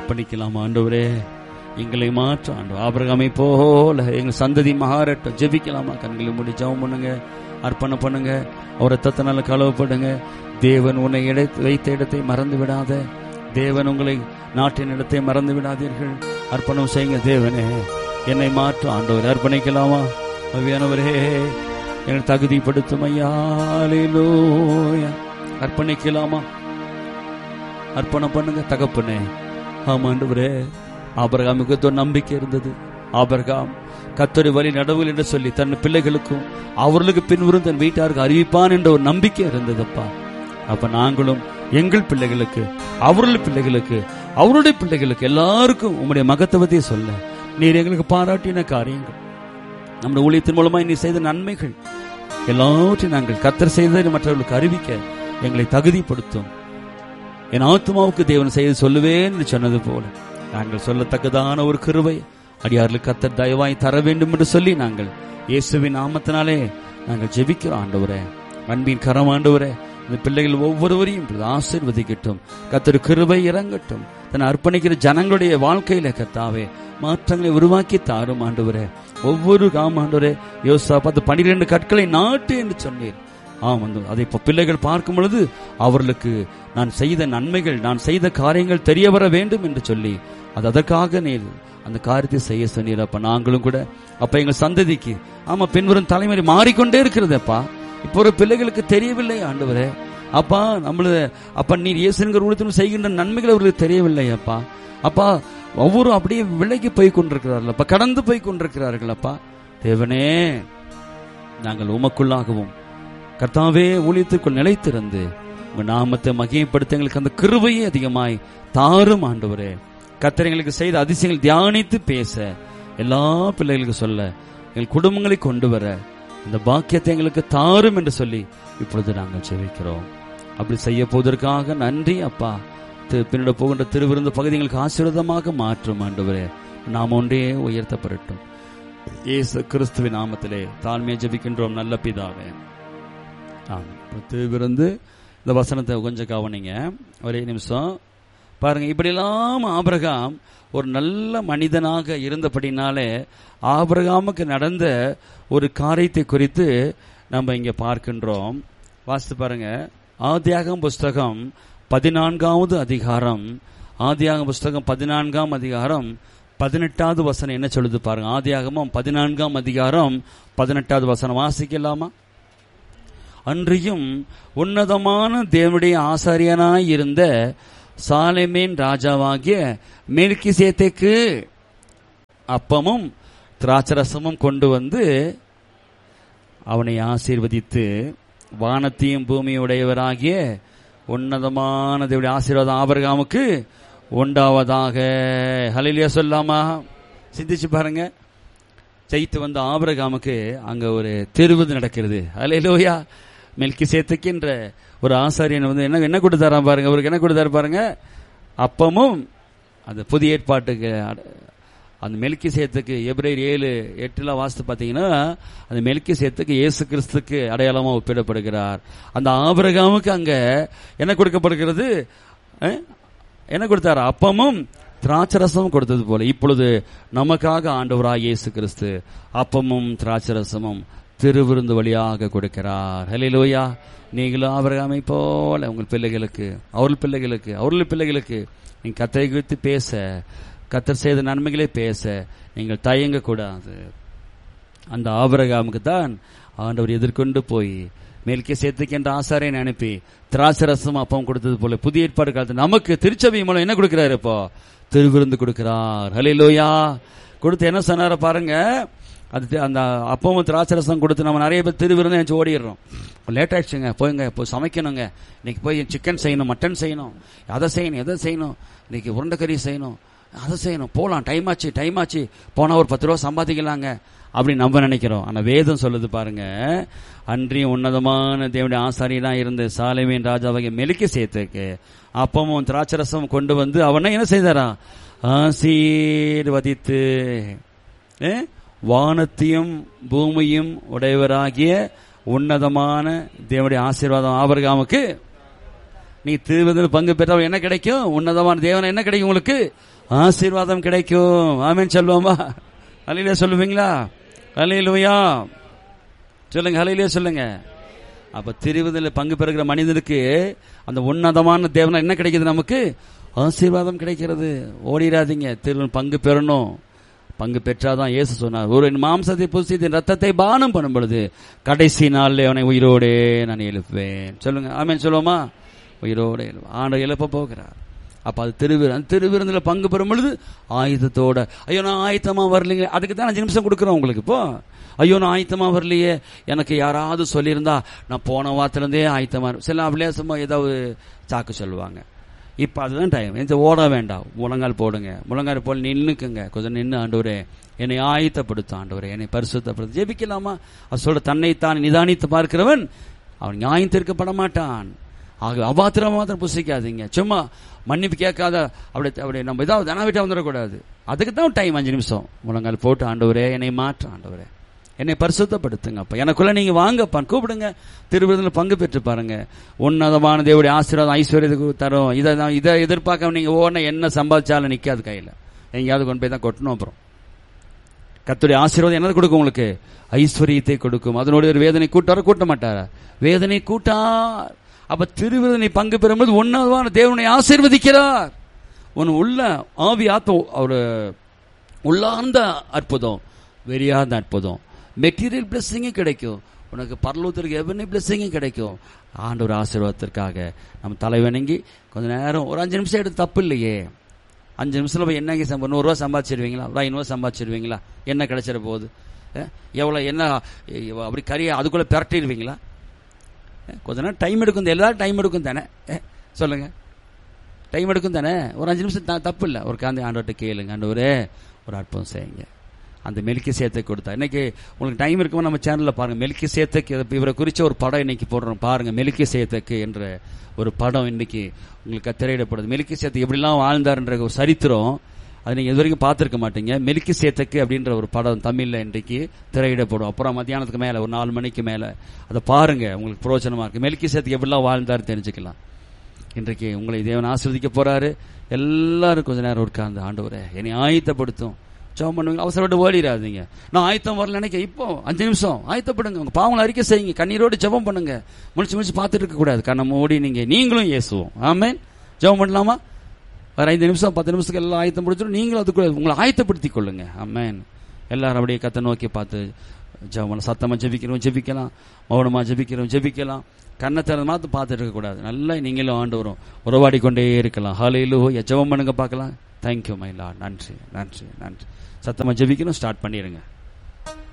அர்ப்பணிக்கலாம் ஆண்டவரே எங்களை மாற்ற ஆண்டு ஆபரகாமை போல எங்கள் சந்ததி மாறட்டும் ஜெபிக்கலாமா கண்களை மூடி ஜெபம் பண்ணுங்க அர்ப்பணம் பண்ணுங்க அவர் ரத்தத்தினால கழுவப்படுங்க தேவன் உன்னை இடை வைத்த இடத்தை மறந்து விடாத தேவன் உங்களை நாட்டின் இடத்தை மறந்து விடாதீர்கள் அர்ப்பணம் செய்யுங்க தேவனே என்னை மாற்ற ஆண்டவர் அர்ப்பணிக்கலாமா அவ்வியானவரே என்னை தகுதிப்படுத்தும் ஐயாலேலூயா அர்ப்பணிக்கலாமா அர்ப்பணம் பண்ணுங்க தகப்பனே ஆமாண்டவரே ஆபரகாமுக்கு ஒரு நம்பிக்கை இருந்தது ஆபரகாம் கத்தரி வழி நடவுகள் என்று சொல்லி தன் பிள்ளைகளுக்கும் அவர்களுக்கு பின்வரும் தன் வீட்டாருக்கு அறிவிப்பான் என்ற ஒரு நம்பிக்கை இருந்ததப்பா அப்ப நாங்களும் எங்கள் பிள்ளைகளுக்கு அவர்கள் பிள்ளைகளுக்கு அவருடைய பிள்ளைகளுக்கு எல்லாருக்கும் உங்களுடைய மகத்துவத்தை சொல்ல நீர் எங்களுக்கு பாராட்டின காரியங்கள் நம்முடைய ஊழியத்தின் மூலமாய் நீ செய்த நன்மைகள் எல்லாவற்றையும் நாங்கள் கத்தர் செய்ததை மற்றவர்களுக்கு அறிவிக்க எங்களை தகுதிப்படுத்தும் என் ஆத்மாவுக்கு தேவன் செய்து சொல்லுவேன் என்று சொன்னது போல நாங்கள் சொல்லத்தக்கதான ஒரு கிருவை அடியார்களுக்கு கத்தர் தயவாய் தர வேண்டும் என்று சொல்லி நாங்கள் இயேசுவின் நாமத்தினாலே நாங்கள் ஜெபிக்கிறோம் ஆண்டவரே அன்பின் கரம் ஆண்டவரே இந்த பிள்ளைகள் ஒவ்வொருவரையும் இப்படி ஆசீர்வதிக்கட்டும் கத்தர் கிருபை இறங்கட்டும் தன் அர்ப்பணிக்கிற ஜனங்களுடைய வாழ்க்கையில கத்தாவே மாற்றங்களை உருவாக்கி தாரும் ஆண்டவரே ஒவ்வொரு காம் ஆண்டவரே யோசா பார்த்து பனிரெண்டு கற்களை நாட்டு என்று சொன்னீர் ஆம் வந்து அதை இப்ப பிள்ளைகள் பார்க்கும் பொழுது அவர்களுக்கு நான் செய்த நன்மைகள் நான் செய்த காரியங்கள் தெரிய வர வேண்டும் என்று சொல்லி அது அதற்காக நீர் அந்த காரியத்தை செய்ய சொன்னீர் அப்ப நாங்களும் கூட அப்ப எங்க சந்ததிக்கு ஆமா பின்வரும் தலைமுறை மாறிக்கொண்டே இருக்கிறது அப்பா இப்போ ஒரு பிள்ளைகளுக்கு தெரியவில்லை ஆண்டவரே அப்பா நம்மள அப்ப நீர் இயேசுங்கிற ஊழியத்திலும் செய்கின்ற நன்மைகள் அவர்களுக்கு தெரியவில்லை அப்பா அப்பா ஒவ்வொரு அப்படியே விலகி போய் கொண்டிருக்கிறார்கள் அப்பா கடந்து போய் கொண்டிருக்கிறார்கள் அப்பா தேவனே நாங்கள் உமக்குள்ளாகவும் கர்த்தாவே ஊழியத்திற்குள் நிலைத்திருந்து உங்க நாமத்தை மகிமைப்படுத்த எங்களுக்கு அந்த கிருபையே அதிகமாய் தாரும் ஆண்டவரே கர்த்தர் எங்களுக்கு செய்த அதிசயங்கள் தியானித்து பேச எல்லா பிள்ளைகளுக்கு சொல்ல எங்கள் குடும்பங்களை கொண்டு வர இந்த பாக்கியத்தை எங்களுக்கு தாரும் என்று சொல்லி இப்பொழுது நாங்கள் செவிக்கிறோம் அப்படி செய்ய போவதற்காக நன்றி அப்பா தி- பின்னிட போகின்ற திருவிருந்து பகுதி எங்களுக்கு ஆசீர்வாதமாக மாற்றும் ஆண்டவரே நாம் ஒன்றே உயர்த்தப்படட்டும் இயேசு கிறிஸ்துவின் நாமத்திலே தாழ்மையை ஜெபிக்கின்றோம் நல்ல பிதாவே ஆமாம் இப்போ திருவிருந்து இந்த வசனத்தை கொஞ்சம் கவனிங்க ஒரே நிமிஷம் பாருங்க இப்படியெல்லாம் ஆபிரகாம் ஒரு நல்ல மனிதனாக இருந்தபடினாலே ஆபிரகாமுக்கு நடந்த ஒரு காரியத்தை குறித்து நம்ம இங்க பார்க்கின்றோம் வாசித்து பாருங்க ஆதியாகம் புஸ்தகம் பதினான்காவது அதிகாரம் ஆதியாகம் புஸ்தகம் பதினான்காம் அதிகாரம் பதினெட்டாவது வசனம் என்ன சொல்லுது பாருங்க ஆதியாகமம் பதினான்காம் அதிகாரம் பதினெட்டாவது வசனம் வாசிக்கலாமா அன்றியும் உன்னதமான தேவனுடைய ஆசாரியனாய் இருந்த சாலேமேன் ராஜாவாகிய மெல்கிசேத்தேக்கு அப்பமும் திராட்சரசமும் கொண்டு வந்து அவனை ஆசீர்வதித்து வானத்தையும் பூமியுடையவராகிய உன்னதமான தேவனுடைய ஆசீர்வாதம் ஆபரகாமுக்கு உண்டாவதாக ஹலிலியா சொல்லாமா சிந்திச்சு பாருங்க ஜெயித்து வந்த ஆபிரகாமுக்கு அங்க ஒரு திருவிது நடக்கிறது அலையிலோயா மெல்கி சேத்துக்கின்ற ஒரு ஆசாரியன் வந்து என்ன என்ன கொடுத்தாரா பாருங்க அவருக்கு என்ன கொடுத்தாரு பாருங்க அப்பமும் அந்த புதிய ஏற்பாட்டுக்கு அட- அந்த மெல்கி சேத்துக்கு எப்ரேர் ஏழு எட்டுல வாசித்து பார்த்தீங்கன்னா அந்த மெல்கி சேத்துக்கு இயேசு கிறிஸ்துக்கு அடையாளமா ஒப்பிடப்படுகிறார் அந்த ஆபிரகாமுக்கு அங்க என்ன கொடுக்கப்படுகிறது அஹ்? என்ன கொடுத்தாரு அப்பமும் திராட்சரசமும் கொடுத்தது போல இப்பொழுது நமக்காக ஆண்டவராய் இயேசு கிறிஸ்து அப்பமும் திராட்சரசமும் திருவிருந்து வழியாக கொடுக்கிறார் ஹalleluya நீங்களும் ஆபிரகாமை போல உங்கள் பிள்ளைகளுக்கு அவர்கள் பிள்ளைகளுக்கு அவர்கள் பிள்ளைகளுக்கு நீங்க கத்தரை குறித்து பேச கத்தர் செய்த நன்மைகளை பேச நீங்கள் தயங்க கூடாது அந்த ஆபிரகாமுக்கு தான் ஆண்டவர் எதிர்கொண்டு போய் மேல்கே சேர்த்துக்கின்ற ஆசாரியனை அனுப்பி திராட்சரசம் அப்பம் கொடுத்தது போல புதிய ஏற்பாடு காலத்து நமக்கு திருச்சபை மூலம் என்ன கொடுக்கிறாரு இப்போ திருவிருந்து கொடுக்கிறார் ஹalleluya கொடுத்து என்ன சொன்னார பாருங்க அது தி- அந்த அப்பமும் திராட்சரசம் கொடுத்து நம்ம நிறைய பேர் திருவிருந்து நினைச்சு ஓடிடுறோம் லேட் ஆயிடுச்சுங்க போய்ங்க இப்போ சமைக்கணுங்க இன்னைக்கு போய் சிக்கன் செய்யணும் மட்டன் செய்யணும் அதை செய்யணும் எதை செய்யணும் இன்னைக்கு உருண்டைக்கறி செய்யணும் அதை செய்யணும் போகலாம் டைம் ஆச்சு டைம் ஆச்சு போனா ஒரு பத்து ரூபா சம்பாதிக்கலாங்க அப்படி நம்ம நினைக்கிறோம் ஆனா வேதம் சொல்லுது பாருங்க அன்றியும் உன்னதமான தேவனுடைய ஆசாரியனா இருந்த சாலைவேன் ராஜாவை மெலிக்க சேர்த்துக்கு அப்பமும் திராட்சரசம் கொண்டு வந்து அவனை என்ன செய்தாரா ஆசீர்வதித்து ஏ? வானத்தையும் பூமியும் உடையவராகிய உன்னதமான தேவனுடைய ஆசீர்வாதம் ஆபரகாமுக்கு நீ திருவதில் பங்கு பெற்றால் என்ன கிடைக்கும் உன்னதமான தேவன் என்ன கிடைக்கும் உங்களுக்கு ஆசீர்வாதம் கிடைக்கும் ஆமென் சொல்லுவோமா அலையிலே சொல்லுவீங்களா அலையிலுயா சொல்லுங்க அலையிலே சொல்லுங்க அப்ப திருவிதில் பங்கு பெறுகிற மனிதனுக்கு அந்த உன்னதமான தேவனா என்ன கிடைக்குது நமக்கு ஆசீர்வாதம் கிடைக்கிறது ஓடிடாதீங்க திரு பங்கு பெறணும் பங்கு பெற்றாதான் இயேசு சொன்னார் ஒரு மாம்சத்தை புசி இதன் ரத்தத்தை பானம் பண்ணும் பொழுது கடைசி நாளில் அவனை உயிரோடே நான் எழுப்புவேன் சொல்லுங்க ஆமென் சொல்லுவோமா உயிரோடு எழுப்பு ஆண்டு எழுப்ப போகிறார் அப்ப அது திருவிரு அந்த திருவிருந்தில் பங்கு பெறும் பொழுது ஆயுதத்தோட ஐயோ நான் ஆயத்தமா வரலைங்க அதுக்கு தான் அஞ்சு நிமிஷம் கொடுக்குறோம் உங்களுக்கு இப்போ ஐயோ நான் ஆயத்தமா வரலையே எனக்கு யாராவது சொல்லியிருந்தா நான் போன வாரத்திலிருந்தே ஆயத்தமா இரு- சில அபிலேசமா ஏதாவது சாக்கு சொல்லுவாங்க இப்போ அதுதான் டைம் எந்த ஓட வேண்டாம் முழங்கால் போடுங்க முழங்கால் போல் நின்னுக்குங்க கொஞ்சம் நின்று ஆண்டவரே என்னை ஆயத்தப்படுத்தும் ஆண்டவரே என்னை பரிசுத்தப்படுத்து ஜெபிக்கலாமா அது சொல்ற தன்னைத்தான் நிதானித்து பார்க்கிறவன் அவன் நியாயம் தீர்க்கப்பட மாட்டான் ஆக அபாத்திரம் மாத்திரம் புசிக்காதீங்க சும்மா மன்னிப்பு கேட்காத அப்படி அப்படி நம்ம ஏதாவது தனாவிட்டா வந்துடக்கூடாது அதுக்கு தான் டைம் அஞ்சு நிமிஷம் முழங்கால் போட்டு ஆண்டவரே என்னை மாற்று ஆண்டவரே என்னை பரிசுத்தப்படுத்துங்க அப்ப எனக்குள்ள நீங்க வாங்கப்பான் கூப்பிடுங்க திருவிருந்தில் பங்கு பெற்று பாருங்க உன்னதமான தேவடைய ஆசீர்வாதம் ஐஸ்வர்யத்துக்கு தரும் இதை தான் இதை எதிர்பார்க்க நீங்க ஓன என்ன சம்பாதிச்சாலும் நிக்காது கையில எங்கேயாவது கொண்டு போய் தான் கொட்டணும் அப்புறம் கத்துடைய ஆசீர்வாதம் என்னது கொடுக்கும் உங்களுக்கு ஐஸ்வர்யத்தை கொடுக்கும் அதனோட ஒரு வேதனை கூட்டார கூட்ட மாட்டாரா வேதனை கூட்டார் அப்ப திருவிருதனை பங்கு பெறும்போது உன்னதமான தேவனை ஆசீர்வதிக்கிறார் உன் உள்ள ஆவி ஆத்ம ஒரு உள்ளார்ந்த அற்புதம் வெறியார்ந்த அற்புதம் மெட்டீரியல் பிளஸ்ஸிங்கும் கிடைக்கும் உனக்கு பரலோகத்திற்கு எவனி பிளஸ்ஸிங்கும் கிடைக்கும் ஆண்டவர் ஆசீர்வாதத்திற்காக நம்ம தலை வணங்கி கொஞ்ச நேரம் ஒரு அஞ்சு நிமிஷம் எடுத்து தப்பு இல்லையே அஞ்சு நிமிஷத்துல போய் என்னங்க சம்ப நூறுரூவா சம்பாதிச்சிருவீங்களா ஒரு ஐநூறுவா சம்பாதிச்சிருவீங்களா என்ன கிடைச்சிட போகுது அஹ், எவ்வளவு என்ன எ- அப்படி கறியை அதுக்குள்ள பிரட்டிடுவீங்களா அஹ், கொஞ்ச நேரம் டைம் எடுக்கும் எல்லாரும் டைம் எடுக்கும் தானே அஹ், சொல்லுங்க டைம் எடுக்கும் தானே ஒரு அஞ்சு நிமிஷம் த- தப்பு இல்லை ஒரு காந்தி ஆண்டவர்கிட்ட கேளுங்க ஆண்டவரே ஒரு அற்புதம் செய்யுங்க அந்த மெல்கி சேத்தை கொடுத்தா இன்னைக்கு உங்களுக்கு டைம் இருக்குமோ நம்ம சேனல்ல பாருங்க மெல்கி சேத்துக்கு இதை- இவரை குறிச்ச ஒரு படம் இன்னைக்கு போடுறோம் பாருங்க மெல்கி சேத்துக்கு என்ற ஒரு படம் இன்னைக்கு உங்களுக்கு திரையிடப்படுது மெல்கி சேத்து எப்படிலாம் வாழ்ந்தாருன்ற ஒரு சரித்திரம் அது நீங்க இது வரைக்கும் பார்த்திருக்க மாட்டீங்க மெல்கி சேத்துக்கு அப்படின்ற ஒரு படம் தமிழ்ல இன்றைக்கு திரையிடப்படும் அப்புறம் மத்தியானத்துக்கு மேல ஒரு நாலு மணிக்கு மேல அதை பாருங்க உங்களுக்கு பிரோஜனமா இருக்கு மெல்கி சேத்துக்கு எப்படிலாம் வாழ்ந்தாரு தெரிஞ்சுக்கலாம் இன்றைக்கு உங்களை தேவன் ஆசிர்வதிக்க போறாரு எல்லாரும் கொஞ்ச நேரம் உட்கார்ந்து ஆண்டவரே என்னை ஆயத்தப்படுத்தும் ஜெபம் பண்ணுவீங்க அவசரப்பட்டு ஓடிடாதீங்க நான் ஆயத்தம் வரல நினைக்க இப்போ அஞ்சு நிமிஷம் ஆயத்தப்படுங்க உங்க பாவங்களை அறிக்கை செய்யுங்க கண்ணீரோடு ஜெபம் பண்ணுங்க முடிச்சு முடிச்சு பார்த்துட்டு இருக்க கூடாது கண்ணை மூடி நீங்க நீங்களும் இயேசுவோம் ஆமென் ஜெபம் பண்ணலாமா ஒரு ஐந்து நிமிஷம் பத்து நிமிஷத்துக்கு எல்லாம் ஆயத்தம் முடிச்சிடும் நீங்களும் அதுக்குள்ள உங்களை ஆயத்தப்படுத்திக் கொள்ளுங்க ஆமென் எல்லாரும் அப்படியே கத்தை நோக்கி பார்த்து ஜெபம் சத்தமா ஜெபிக்கிறோம் ஜெபிக்கலாம் மௌனமா ஜெபிக்கிறோம் ஜெபிக்கலாம் கண்ணை திறந்து மாத்து பார்த்துட்டு இருக்க கூடாது நல்லா நீங்களும் ஆண்டு வரும் உறவாடி கொண்டே இருக்கலாம் ஹாலையிலோ ஜெபம் பண்ணுங்க பார்க்கலாம் தேங்க்யூ மைலா நன்றி நன்றி நன்றி சத்தமா ஜெபிக்கணும் ஸ்டார்ட் பண்ணிடுங்க